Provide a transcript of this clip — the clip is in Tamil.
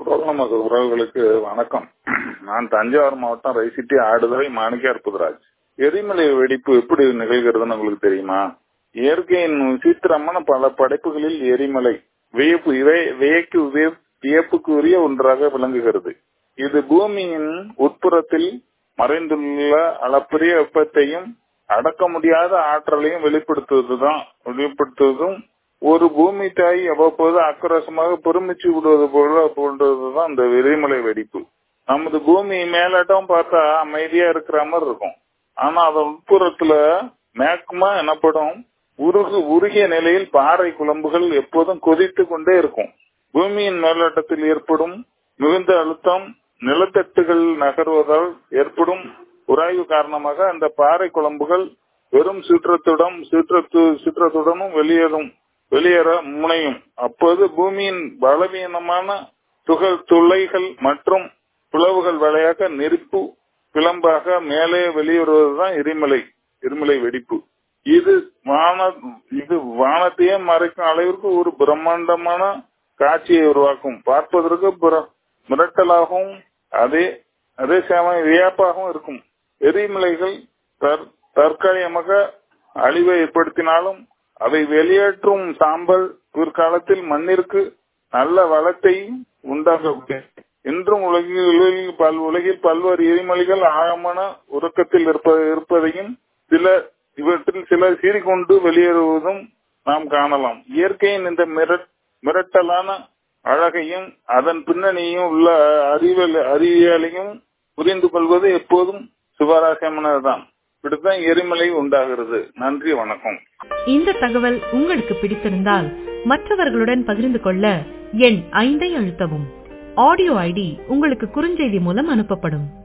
நமது உறவுகளுக்கு வணக்கம் நான் தஞ்சாவூர் மாவட்டம் ரைசிட்டி ஆடுதுறை மாணிக்க அற்புதராஜ் எரிமலை வெடிப்பு எப்படி நிகழ்கிறதுன்னு உங்களுக்கு தெரியுமா இயற்கையின் விசித்திரமான பல படைப்புகளில் எரிமலை வியப்பு இவை வியக்கு வியப்புக்கு உரிய ஒன்றாக விளங்குகிறது இது பூமியின் உட்புறத்தில் மறைந்துள்ள அளப்பரிய வெப்பத்தையும் அடக்க முடியாத ஆற்றலையும் வெளிப்படுத்துவதுதான் வெளிப்படுத்துவதும் ஒரு பூமி தாய் அவ்வப்போது ஆக்ரோஷமாக பெருமிச்சு விடுவது போல போன்றதுதான் இந்த எரிமலை வெடிப்பு நமது பூமி மேலாட்டம் பார்த்தா அமைதியா இருக்கிற மாதிரி இருக்கும் ஆனா அதன் உட்புறத்துல மேக்மா எனப்படும் உருகு உருகிய நிலையில் பாறை குழம்புகள் எப்போதும் கொதித்து கொண்டே இருக்கும் பூமியின் மேலோட்டத்தில் ஏற்படும் மிகுந்த அழுத்தம் நிலத்தட்டுகள் நகர்வதால் ஏற்படும் உராய்வு காரணமாக அந்த பாறை குழம்புகள் வெறும் சீற்றத்துடன் சீற்றத்து சீற்றத்துடனும் வெளியேறும் வெளியேற முனையும் அப்போது பூமியின் பலவீனமான துகள் துளைகள் மற்றும் பிளவுகள் வழியாக நெருப்பு பிளம்பாக மேலே வெளியேறுவதுதான் எரிமலை எரிமலை வெடிப்பு இது வான இது வானத்தையே மறைக்கும் அளவிற்கு ஒரு பிரம்மாண்டமான காட்சியை உருவாக்கும் பார்ப்பதற்கு மிரட்டலாகவும் அதே அதே சமயம் வியப்பாகவும் இருக்கும் எரிமலைகள் தற்காலிகமாக அழிவை ஏற்படுத்தினாலும் அவை வெளியேற்றும் சாம்பல் பிற்காலத்தில் மண்ணிற்கு நல்ல வளத்தை உண்டாக இன்றும் உலகில் பல் உலகில் பல்வேறு எரிமலைகள் ஆழமான உறக்கத்தில் இருப்பதையும் சில இவற்றில் சில சீறிக்கொண்டு வெளியேறுவதும் நாம் காணலாம் இயற்கையின் இந்த மிரட்டலான அழகையும் அதன் பின்னணியும் உள்ள அறிவியல் அறிவியலையும் புரிந்து கொள்வது எப்போதும் சுவாரஸ்யமானதுதான் இப்படித்தான் எரிமலை உண்டாகிறது நன்றி வணக்கம் இந்த தகவல் உங்களுக்கு பிடித்திருந்தால் மற்றவர்களுடன் பகிர்ந்து கொள்ள எண் ஐந்தை அழுத்தவும் ஆடியோ ஐடி உங்களுக்கு குறுஞ்செய்தி மூலம் அனுப்பப்படும்